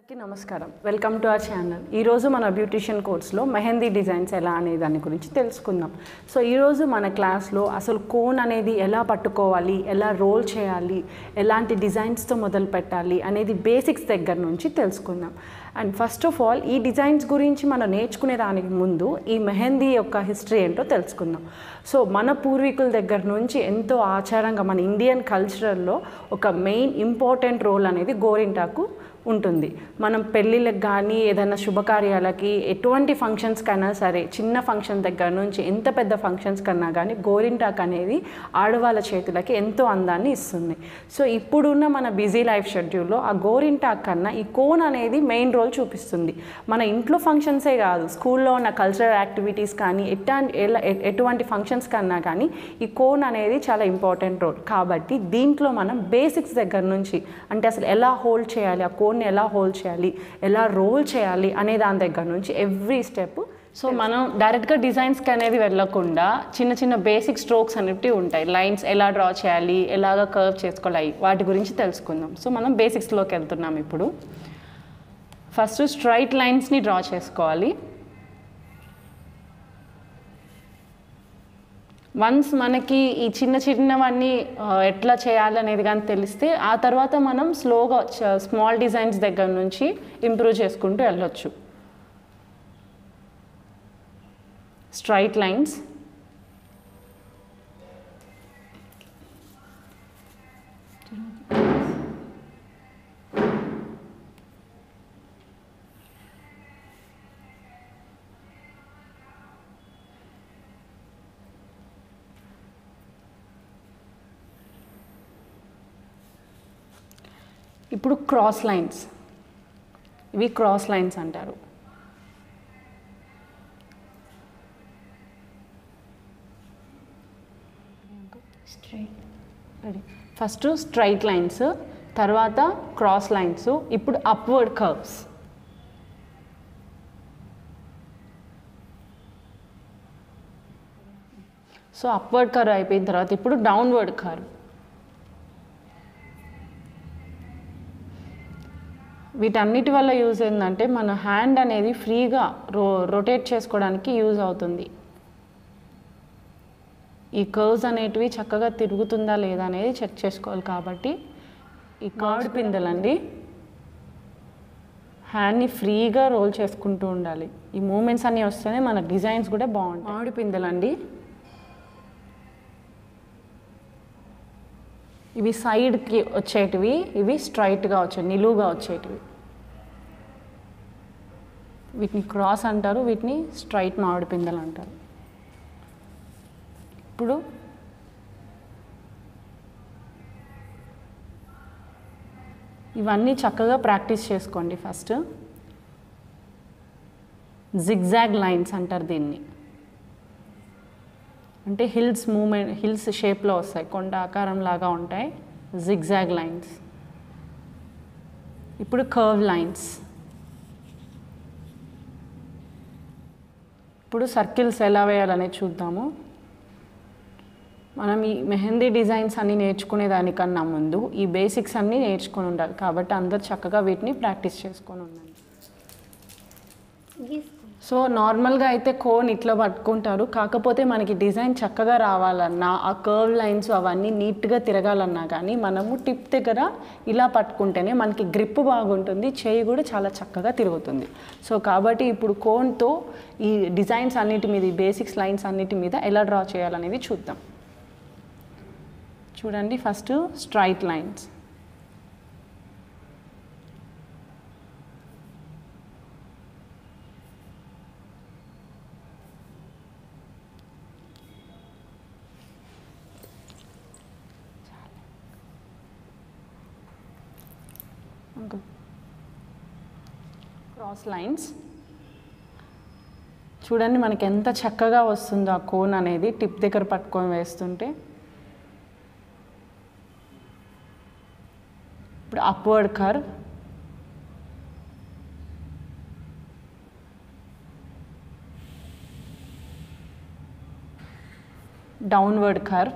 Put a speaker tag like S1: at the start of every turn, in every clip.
S1: అందరికీ నమస్కారం welcome to our channel ఈరోజు మన బ్యూటిషియన్ కోర్స్లో మెహందీ డిజైన్స్ ఎలా అనే దాని గురించి తెలుసుకుందాం సో ఈరోజు మన క్లాస్లో అసలు కోన్ అనేది ఎలా పట్టుకోవాలి ఎలా రోల్ చేయాలి ఎలాంటి డిజైన్స్తో మొదలు పెట్టాలి అనేది బేసిక్స్ దగ్గర నుంచి తెలుసుకుందాం అండ్ ఫస్ట్ ఆఫ్ ఆల్ ఈ డిజైన్స్ గురించి మనం నేర్చుకునే దానికి ముందు ఈ మెహందీ యొక్క హిస్టరీ ఏంటో తెలుసుకుందాం సో మన పూర్వీకుల దగ్గర నుంచి ఎంతో ఆచారంగా మన ఇండియన్ కల్చరల్లో ఒక మెయిన్ ఇంపార్టెంట్ రోల్ అనేది గోరింటాకు ఉంటుంది మనం పెళ్ళిళ్ళకి కానీ ఏదైనా శుభకార్యాలకి ఎటువంటి ఫంక్షన్స్ కన్నా సరే చిన్న ఫంక్షన్ దగ్గర నుంచి ఎంత పెద్ద ఫంక్షన్స్ కన్నా కానీ గోరింటాక్ అనేది ఆడవాళ్ళ చేతులకి ఎంతో అందాన్ని ఇస్తుంది సో ఇప్పుడున్న మన బిజీ లైఫ్ షెడ్యూల్లో ఆ గోరింటాక్ కన్నా ఈ కోన్ అనేది మెయిన్ రోల్ చూపిస్తుంది మన ఇంట్లో ఫంక్షన్సే కాదు స్కూల్లో ఉన్న కల్చరల్ యాక్టివిటీస్ కానీ ఎట్లాంటి ఎలా ఎ- ఎటువంటి ఫంక్షన్స్ కన్నా కానీ ఈ కోన్ అనేది చాలా ఇంపార్టెంట్ రోల్ కాబట్టి దీంట్లో మనం బేసిక్స్ దగ్గర నుంచి అంటే అసలు ఎలా హోల్డ్ చేయాలి ఆ కోన్ని ఎలా హోల్డ్ చేయాలి ఎలా రోల్ చేయాలి అనే దాని దగ్గర నుంచి ఎవ్రీ స్టెప్ సో మనం డైరెక్ట్గా డిజైన్స్కి అనేది వెళ్ళకుండా చిన్న చిన్న బేసిక్ స్ట్రోక్స్ అనేవి ఉంటాయి లైన్స్ ఎలా డ్రా చేయాలి ఎలాగ కర్వ్ చేసుకోవాలి వాటి గురించి తెలుసుకుందాం సో మనం బేసిక్స్లోకి వెళ్తున్నాం ఇప్పుడు ఫస్ట్ స్ట్రైట్ లైన్స్ని డ్రా చేసుకోవాలి వన్స్ మనకి ఈ చిన్న చిన్నవన్నీ ఆ, ఎట్లా చేయాలనేది కానీ తెలిస్తే ఆ తర్వాత మనం స్లోగా స్మాల్ డిజైన్స్ దగ్గర నుంచి ఇంప్రూవ్ చేసుకుంటూ వెళ్ళొచ్చు స్ట్రైట్ లైన్స్ ఇప్పుడు క్రాస్ లైన్స్ ఇవి క్రాస్ లైన్స్ అంటారు ఫస్ట్ స్ట్రైట్ లైన్స్ తర్వాత క్రాస్ లైన్స్ ఇప్పుడు upward curves so upward curve అయిపోయిన తర్వాత ఇప్పుడు డౌన్వర్డ్ కర్వ్ వీటన్నిటి వల్ల యూజ్ ఏంటంటే మన హ్యాండ్ అనేది ఫ్రీగా రో రొటేట్ చేసుకోవడానికి యూజ్ అవుతుంది ఈ కర్వ్స్ అనేటివి చక్కగా తిరుగుతుందా లేదా అనేది చెక్ చేసుకోవాలి కాబట్టి ఈ కర్డ్ పిందెలండి హ్యాండ్ని ఫ్రీగా రోల్ చేసుకుంటూ ఉండాలి ఈ మూమెంట్స్ అన్నీ వస్తేనే మన డిజైన్స్ కూడా బాగుంటాయి మామిడి పిందెలండి ఇవి సైడ్కి వచ్చేటివి ఇవి స్ట్రైట్గా వచ్చేవి నిలువుగా వచ్చేటివి వీటిని క్రాస్ అంటారు వీటిని స్ట్రైట్ మామిడి పిందెలు అంటారు ఇప్పుడు ఇవన్నీ చక్కగా ప్రాక్టీస్ చేసుకోండి ఫస్ట్ జిగ్జాగ్ లైన్స్ అంటారు దీన్ని అంటే హిల్స్ మూమెంట్ హిల్స్ షేప్లో వస్తాయి కొండ ఆకారం లాగా ఉంటాయి జిగ్జాగ్ లైన్స్ ఇప్పుడు కర్వ్ లైన్స్ ఇప్పుడు సర్కిల్స్ ఎలా వేయాలనేది చూద్దాము మనం ఈ మెహందీ డిజైన్స్ అన్నీ నేర్చుకునే దానికన్నా ముందు ఈ బేసిక్స్ అన్నీ నేర్చుకొని ఉండాలి కాబట్టి అందరు చక్కగా వీటిని ప్రాక్టీస్ చేసుకొని ఉండండి సో నార్మల్గా అయితే కోన్ ఇట్లా పట్టుకుంటారు కాకపోతే మనకి డిజైన్ చక్కగా రావాలన్నా ఆ కర్వ్ లైన్స్ అవన్నీ నీట్గా తిరగాలన్నా కానీ మనము టిప్ దగ్గర ఇలా పట్టుకుంటేనే మనకి గ్రిప్ బాగుంటుంది చేయి కూడా చాలా చక్కగా తిరుగుతుంది సో కాబట్టి ఇప్పుడు కోన్తో ఈ డిజైన్స్ అన్నిటి మీద ఈ బేసిక్స్ లైన్స్ అన్నిటి మీద ఎలా డ్రా చేయాలనేది చూద్దాం చూడండి first straight lines cross lines చూడండి మనకి ఎంత చక్కగా వస్తుందో ఆ కోన్ అనేది టిప్ దగ్గర పట్టుకొని వేస్తుంటే ఇప్పుడు upward curve downward curve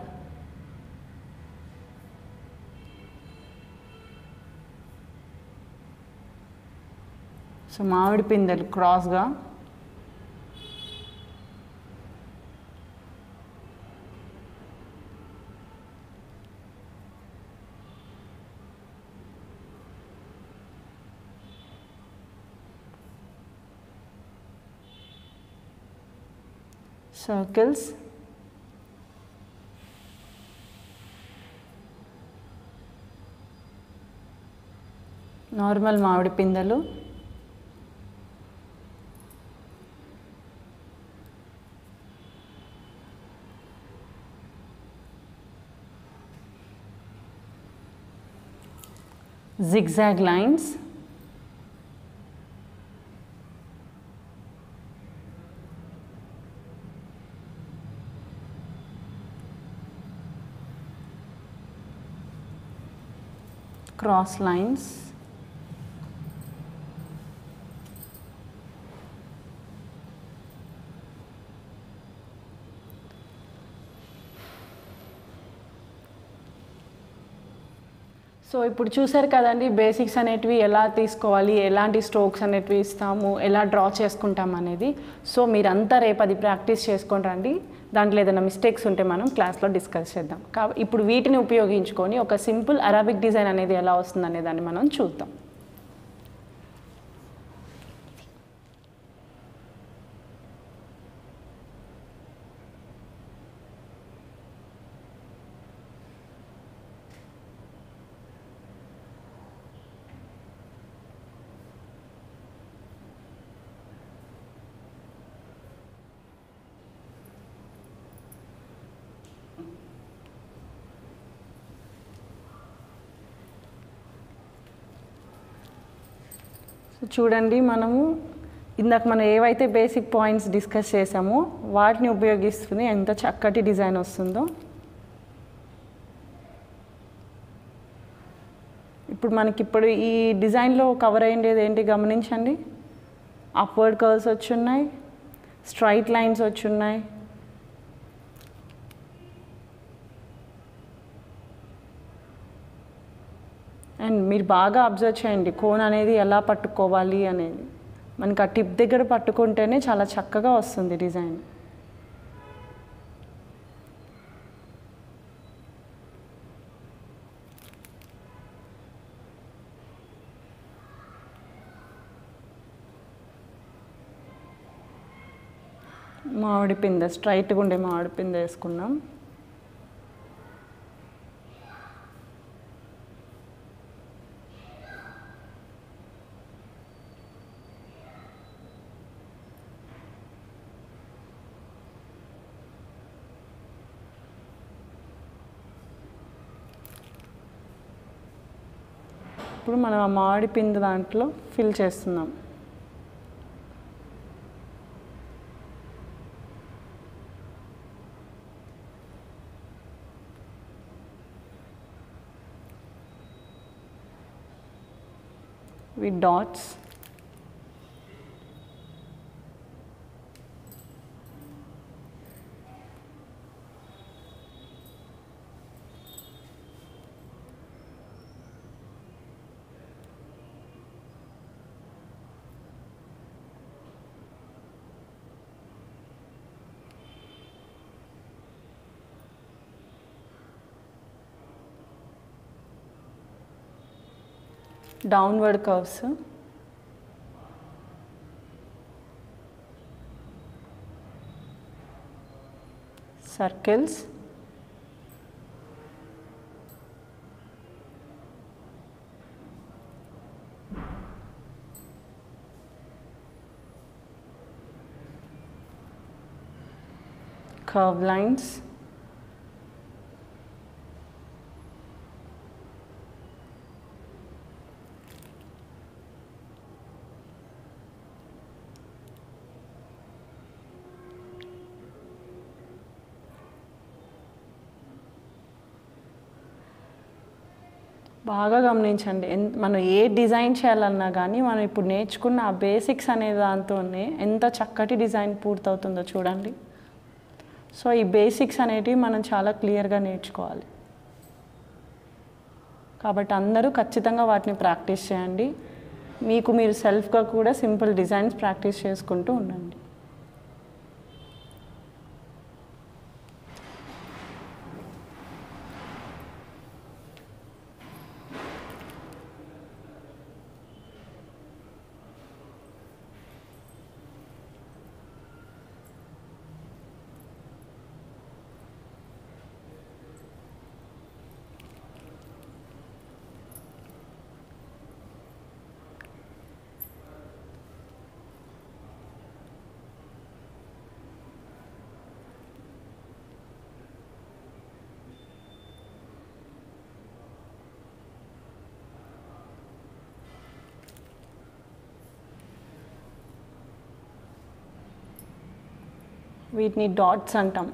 S1: so మామిడి పిందెలు క్రాస్గా circles నార్మల్ మామిడి పిందెలు zigzag lines cross lines so ఇప్పుడు చూసారు కదండి బేసిక్స్ అనేటివి ఎలా తీసుకోవాలి ఎలాంటి స్ట్రోక్స్ అనేటివి ఇస్తాము ఎలా డ్రా చేసుకుంటాం అనేది సో మీరంతా రేపు అది ప్రాక్టీస్ చేసుకొని రండి దాంట్లో ఏదైనా మిస్టేక్స్ ఉంటే మనం క్లాస్లో డిస్కస్ చేద్దాం కా ఇప్పుడు వీటిని ఉపయోగించుకొని ఒక సింపుల్ అరాబిక్ డిజైన్ అనేది ఎలా వస్తుంది అనే దాన్ని మనం చూద్దాం సో చూడండి మనము ఇందాక మనం ఏవైతే బేసిక్ పాయింట్స్ డిస్కస్ చేసామో వాటిని ఉపయోగిస్తూనే ఎంత చక్కటి డిజైన్ వస్తుందో ఇప్పుడు మనకి ఇప్పుడు ఈ డిజైన్లో కవర్ అయ్యేది ఏంటి గమనించండి అప్వర్డ్ కర్వ్స్ వచ్చున్నాయి స్ట్రైట్ లైన్స్ వచ్చున్నాయి అండ్ మీరు బాగా అబ్జర్వ్ చేయండి కోన్ అనేది ఎలా పట్టుకోవాలి అనేది మనకి ఆ టిప్ దగ్గర పట్టుకుంటేనే చాలా చక్కగా వస్తుంది డిజైన్ మామిడి పిందె స్ట్రైట్గా ఉండే మామిడి పిందె వేసుకున్నాం ఇప్పుడు మనం ఆ మామిడి పిండి దాంట్లో ఫిల్ చేస్తున్నాం with dots downward curves circles curve lines బాగా గమనించండి ఎన్- మనం ఏ డిజైన్ చేయాలన్నా కానీ మనం ఇప్పుడు నేర్చుకున్న ఆ బేసిక్స్ అనే దాంతోనే ఎంత చక్కటి డిజైన్ పూర్తవుతుందో చూడండి సో ఈ బేసిక్స్ అనేటివి మనం చాలా క్లియర్గా నేర్చుకోవాలి కాబట్టి అందరూ ఖచ్చితంగా వాటిని ప్రాక్టీస్ చేయండి మీకు మీరు సెల్ఫ్గా కూడా సింపుల్ డిజైన్స్ ప్రాక్టీస్ చేసుకుంటూ ఉండండి వీటిని డాట్స్ అంటాం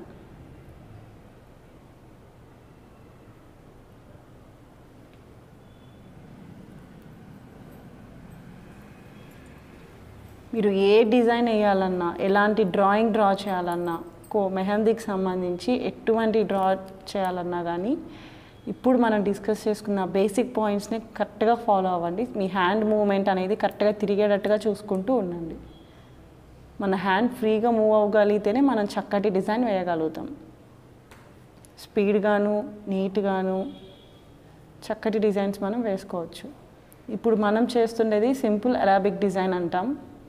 S1: మీరు ఏ డిజైన్ వేయాలన్నా ఎలాంటి డ్రాయింగ్ డ్రా చేయాలన్నా కో మెహందీకి సంబంధించి ఎటువంటి డ్రా చేయాలన్నా కానీ ఇప్పుడు మనం డిస్కస్ చేసుకున్న బేసిక్ పాయింట్స్ని కరెక్ట్గా ఫాలో అవ్వండి మీ హ్యాండ్ మూవ్మెంట్ అనేది కరెక్ట్గా తిరిగేటట్టుగా చూసుకుంటూ ఉండండి మన హ్యాండ్ ఫ్రీగా మూవ్ అవ్వగలిగితేనే మనం చక్కటి డిజైన్ వేయగలుగుతాం స్పీడ్గాను నీట్గాను చక్కటి డిజైన్స్ మనం వేసుకోవచ్చు ఇప్పుడు మనం చేస్తుండేది సింపుల్ అరాబిక్ డిజైన్ అంటాం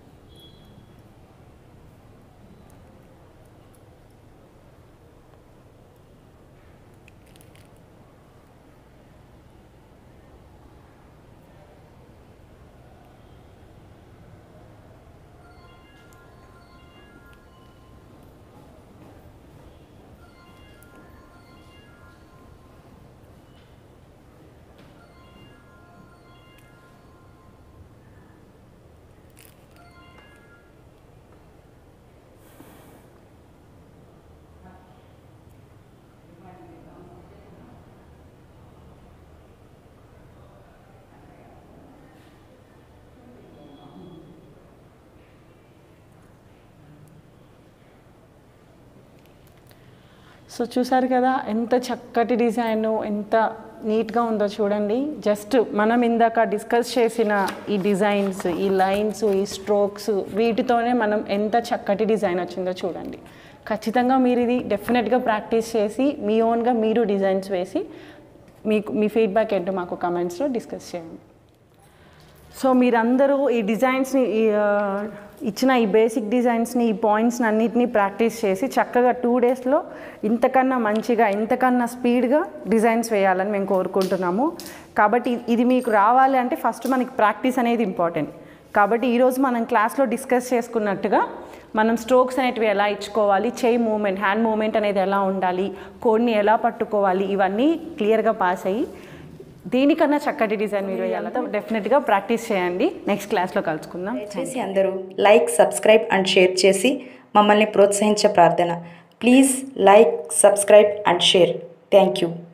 S1: సో చూసారు కదా ఎంత చక్కటి డిజైన్ ఎంత నీట్గా ఉందో చూడండి జస్ట్ మనం ఇందాక డిస్కస్ చేసిన ఈ డిజైన్స్ ఈ లైన్స్ ఈ స్ట్రోక్స్ వీటితోనే మనం ఎంత చక్కటి డిజైన్ వచ్చిందో చూడండి ఖచ్చితంగా మీరు ఇది డెఫినెట్గా ప్రాక్టీస్ చేసి మీ ఓన్గా మీరు డిజైన్స్ వేసి మీకు మీ ఫీడ్బ్యాక్ ఏంటో మాకు కమెంట్స్లో డిస్కస్ చేయండి సో మీరందరూ ఈ డిజైన్స్ని ఈ, ఆ, ఇచ్చిన ఈ బేసిక్ డిజైన్స్ని ఈ పాయింట్స్ని అన్నిటినీ ప్రాక్టీస్ చేసి చక్కగా టూ డేస్లో ఇంతకన్నా మంచిగా ఇంతకన్నా స్పీడ్గా డిజైన్స్ వేయాలని మేము కోరుకుంటున్నాము కాబట్టి ఇది మీకు రావాలి అంటే ఫస్ట్ మనకి ప్రాక్టీస్ అనేది ఇంపార్టెంట్ కాబట్టి ఈరోజు మనం క్లాస్లో డిస్కస్ చేసుకున్నట్టుగా మనం స్ట్రోక్స్ అనేటివి ఎలా ఇచ్చుకోవాలి చేయి మూమెంట్ హ్యాండ్ మూమెంట్ అనేది ఎలా ఉండాలి కోడ్ని ఎలా పట్టుకోవాలి ఇవన్నీ క్లియర్గా పాస్ అయ్యి దీనికన్నా చక్కటి డిజైన్ మీరు వేయాలంటే డెఫినెట్గా ప్రాక్టీస్ చేయండి నెక్స్ట్ క్లాస్లో కలుసుకుందాం
S2: దయచేసి అందరూ లైక్ సబ్స్క్రైబ్ అండ్ షేర్ చేసి మమ్మల్ని ప్రోత్సహించే ప్రార్థన please like subscribe and share thank you